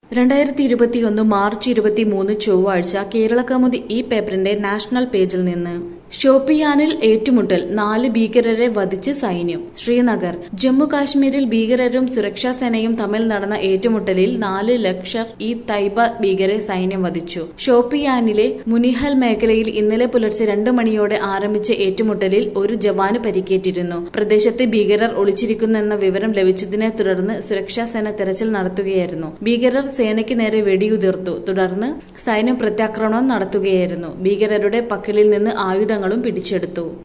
രണ്ടായിരത്തി ഇരുപത്തിയൊന്ന് മാർച്ച് ഇരുപത്തിമൂന്ന് ചൊവ്വാഴ്ച കേരളകൗമുദി ഈ പേപ്പറിന്റെ നാഷണൽ പേജിൽ നിന്ന് ഷോപ്പിയാനിൽ ഏറ്റുമുട്ടൽ നാല് ഭീകരരെ വധിച്ച് സൈന്യം ശ്രീനഗർ ജമ്മു കാശ്മീരിൽ ഭീകരരും സുരക്ഷാ സേനയും തമ്മിൽ നടന്ന ഏറ്റുമുട്ടലിൽ നാല് ലക്ഷർ ഇ തൈബ ഭീകരെ സൈന്യം വധിച്ചു ഷോപ്പിയാനിലെ മുനിഹൽ മേഖലയിൽ ഇന്നലെ പുലർച്ചെ രണ്ട് മണിയോടെ ആരംഭിച്ച ഏറ്റുമുട്ടലിൽ ഒരു ജവാന് പരിക്കേറ്റിരുന്നു പ്രദേശത്ത് ഭീകരർ ഒളിച്ചിരിക്കുന്നെന്ന വിവരം ലഭിച്ചതിനെ തുടർന്ന് സുരക്ഷാ സേന തെരച്ചിൽ നടത്തുകയായിരുന്നു ഭീകരർ സേനയ്ക്ക് നേരെ വെടിയുതിർത്തു തുടർന്ന് സൈന്യം പ്രത്യാക്രമണം നടത്തുകയായിരുന്നു ഭീകരരുടെ പക്കലിൽ നിന്ന് ആയുധങ്ങളും പിടിച്ചെടുത്തു